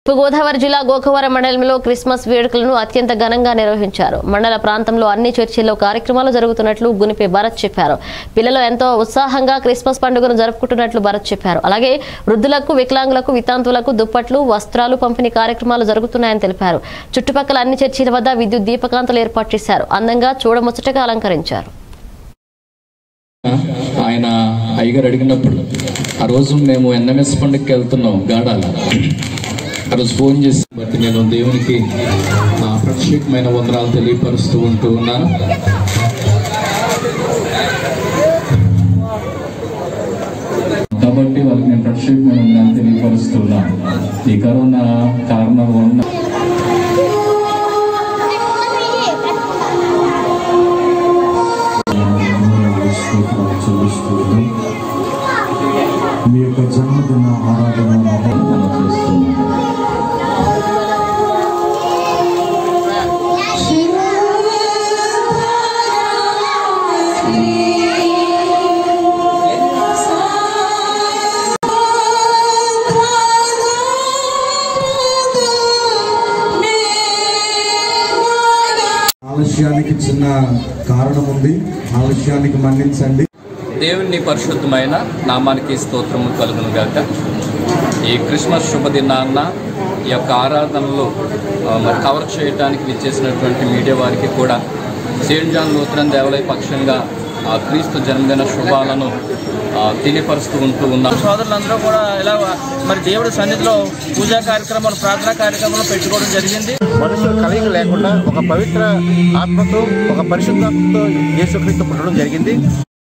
గోదావరి జిల్లా గోకవరం మండలంలో క్రిస్మస్ వేడుకలను అత్యంత ఘనంగా నిర్వహించారు మండల ప్రాంతంలో అన్ని చర్చిల్లో కార్యక్రమాలు జరుగుతున్నట్లు గునిపే భరత్ చెప్పారు పిల్లలు ఎంతో ఉత్సాహంగా క్రిస్మస్ పండుగను జరుపుకుంటున్నట్లు భరత్ చెప్పారు అలాగే వృద్ధులకు వికలాంగులకు వితాంతులకు దుప్పట్లు వస్త్రాలు పంపిణీ కార్యక్రమాలు జరుగుతున్నాయని తెలిపారు చుట్టుపక్కల అన్ని చర్చిల వద్ద విద్యుత్ దీపకాంతలు ఏర్పాటు చేశారు అందంగా చూడముచ్చటగా అలంకరించారు ఆయన అయ్యగారు అడిగినప్పుడు ఆ రోజు మేము ఎన్ఎంఎస్ పండుగకి వెళ్తున్నాం గాడాల ఆ రోజు ఫోన్ చేసి బట్టి నేను దేవునికి ఆ ప్రత్యేకమైన వందనాలు తెలియపరుస్తూ ఉంటూ ఉన్నాను కాబట్టి వాళ్ళకి నేను ప్రత్యేకమైన వందనాలు తెలియపరుస్తున్నాను ఈ కరోనా కారణం వలన స్తోత్రాలు చెల్లిస్తున్నాం మీ యొక్క జన్మదిన ఆరాధన మహా- మనం చేస్తున్నాం ఆలస్యానికి చిన్న కారణం ఉంది ఆలస్యానికి మన్నించండి దేవుని పరిశుద్ధమైన నామానికి స్తోత్రము కలుగును గాక ఈ క్రిస్మస్ శుభదినాన్న ఈ యొక్క ఆరాధనలో ఆ, మరి కవర్ చేయడానికి విచ్చేసినటువంటి మీడియా వారికి కూడా సెయింట్ జాన్ లూథరన్ దేవాలయ పక్షంగా ఆ క్రీస్తు జన్మదిన శుభాలను ఆ, తెలియపరుస్తూ ఉంటూ ఉన్నాం సోదరులందరూ కూడా ఇలా మరి దేవుడి సన్నిధిలో పూజా కార్యక్రమాలు ప్రార్థనా కార్యక్రమాలు పెట్టుకోవడం జరిగింది మనుషుల కలయిక లేకుండా ఒక పవిత్ర ఆత్మతో ఒక పరిశుద్ధాత్మతో యేసుక్రీస్తు పుట్టడం జరిగింది